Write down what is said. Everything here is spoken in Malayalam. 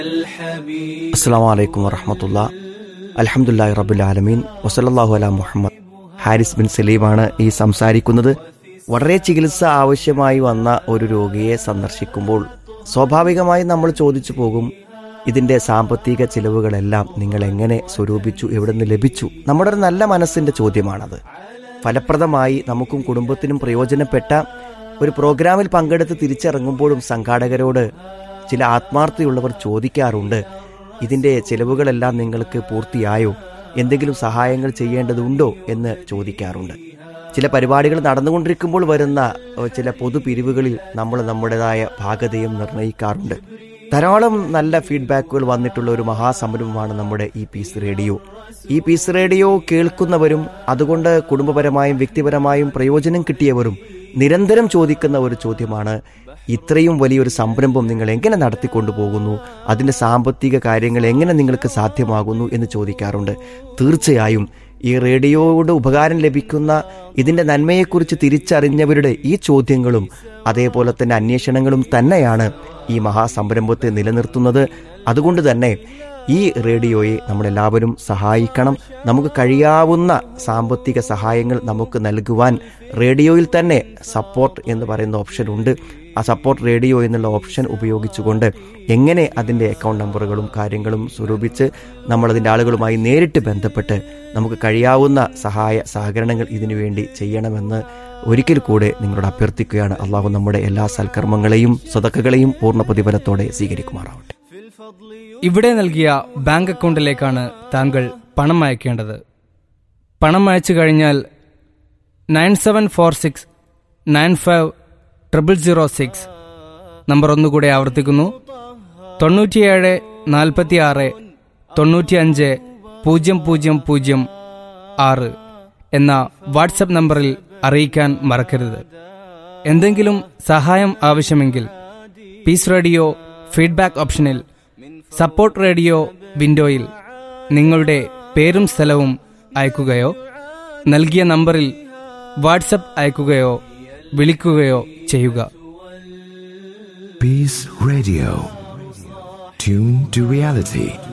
അസ്സാം വലൈക്കും വറഹമത്തുള്ള അലഹമുല്ലാ റബുലാലമീൻ വസലല്ലാഹു അല മുഹമ്മദ് ഹാരിസ് ബിൻ സലീമാണ് ഈ സംസാരിക്കുന്നത് വളരെ ചികിത്സ ആവശ്യമായി വന്ന ഒരു രോഗിയെ സന്ദർശിക്കുമ്പോൾ സ്വാഭാവികമായി നമ്മൾ ചോദിച്ചു പോകും ഇതിന്റെ സാമ്പത്തിക ചിലവുകളെല്ലാം നിങ്ങൾ എങ്ങനെ സ്വരൂപിച്ചു എവിടെ നിന്ന് ലഭിച്ചു നമ്മുടെ ഒരു നല്ല മനസ്സിന്റെ ചോദ്യമാണത് ഫലപ്രദമായി നമുക്കും കുടുംബത്തിനും പ്രയോജനപ്പെട്ട ഒരു പ്രോഗ്രാമിൽ പങ്കെടുത്ത് തിരിച്ചിറങ്ങുമ്പോഴും സംഘാടകരോട് ചില ആത്മാർത്ഥതയുള്ളവർ ചോദിക്കാറുണ്ട് ഇതിന്റെ ചിലവുകളെല്ലാം നിങ്ങൾക്ക് പൂർത്തിയായോ എന്തെങ്കിലും സഹായങ്ങൾ ചെയ്യേണ്ടതുണ്ടോ എന്ന് ചോദിക്കാറുണ്ട് ചില പരിപാടികൾ നടന്നുകൊണ്ടിരിക്കുമ്പോൾ വരുന്ന ഏഹ്, ചില പൊതുപിരിവുകളിൽ നമ്മൾ നമ്മുടേതായ ഭാഗതയും നിർണ്ണയിക്കാറുണ്ട് ധാരാളം നല്ല ഫീഡ്ബാക്കുകൾ വന്നിട്ടുള്ള ഒരു മഹാസംരംഭമാണ് നമ്മുടെ ഈ പീസ് റേഡിയോ ഈ പീസ് റേഡിയോ കേൾക്കുന്നവരും അതുകൊണ്ട് കുടുംബപരമായും വ്യക്തിപരമായും പ്രയോജനം കിട്ടിയവരും നിരന്തരം ചോദിക്കുന്ന ഒരു ചോദ്യമാണ് ഇത്രയും വലിയൊരു സംരംഭം നിങ്ങൾ എങ്ങനെ നടത്തിക്കൊണ്ടു പോകുന്നു അതിന്റെ സാമ്പത്തിക കാര്യങ്ങൾ എങ്ങനെ നിങ്ങൾക്ക് സാധ്യമാകുന്നു എന്ന് ചോദിക്കാറുണ്ട് തീർച്ചയായും ഈ റേഡിയോയുടെ ഉപകാരം ലഭിക്കുന്ന ഇതിന്റെ നന്മയെക്കുറിച്ച് തിരിച്ചറിഞ്ഞവരുടെ ഈ ചോദ്യങ്ങളും അതേപോലെ തന്നെ അന്വേഷണങ്ങളും തന്നെയാണ് ഈ മഹാസംരംഭത്തെ നിലനിർത്തുന്നത് അതുകൊണ്ട് തന്നെ ഈ റേഡിയോയെ നമ്മളെല്ലാവരും സഹായിക്കണം നമുക്ക് കഴിയാവുന്ന സാമ്പത്തിക സഹായങ്ങൾ നമുക്ക് നൽകുവാൻ റേഡിയോയിൽ തന്നെ സപ്പോർട്ട് എന്ന് പറയുന്ന ഓപ്ഷൻ ഉണ്ട് ആ സപ്പോർട്ട് റേഡിയോ എന്നുള്ള ഓപ്ഷൻ ഉപയോഗിച്ചുകൊണ്ട് എങ്ങനെ അതിൻ്റെ അക്കൗണ്ട് നമ്പറുകളും കാര്യങ്ങളും സ്വരൂപിച്ച് നമ്മളതിൻ്റെ ആളുകളുമായി നേരിട്ട് ബന്ധപ്പെട്ട് നമുക്ക് കഴിയാവുന്ന സഹായ സഹകരണങ്ങൾ ഇതിനു വേണ്ടി ചെയ്യണമെന്ന് ഒരിക്കൽ കൂടെ നിങ്ങളോട് അഭ്യർത്ഥിക്കുകയാണ് അള്ളാഹു നമ്മുടെ എല്ലാ സൽക്കർമ്മങ്ങളെയും സ്വതക്കകളെയും പൂർണ്ണ പ്രതിഫലത്തോടെ സ്വീകരിക്കുമാറാവട്ടെ ഇവിടെ നൽകിയ ബാങ്ക് അക്കൗണ്ടിലേക്കാണ് താങ്കൾ പണം അയക്കേണ്ടത് പണം അയച്ചു കഴിഞ്ഞാൽ nine seven four six nine five triple zero six number ഒന്നുകൂടെ ആവർത്തിക്കുന്നു തൊണ്ണൂറ്റിയേഴ് നാൽപ്പത്തി ആറ് തൊണ്ണൂറ്റിയഞ്ച് പൂജ്യം പൂജ്യം പൂജ്യം ആറ് എന്ന വാട്സപ്പ് നമ്പറിൽ അറിയിക്കാൻ മറക്കരുത് എന്തെങ്കിലും സഹായം ആവശ്യമെങ്കിൽ പീസ് റേഡിയോ ഫീഡ്ബാക്ക് ഓപ്ഷനിൽ സപ്പോർട്ട് റേഡിയോ വിൻഡോയിൽ നിങ്ങളുടെ പേരും സ്ഥലവും അയക്കുകയോ നൽകിയ നമ്പറിൽ വാട്സപ്പ് അയക്കുകയോ വിളിക്കുകയോ ചെയ്യുക Peace Radio. Tune to reality.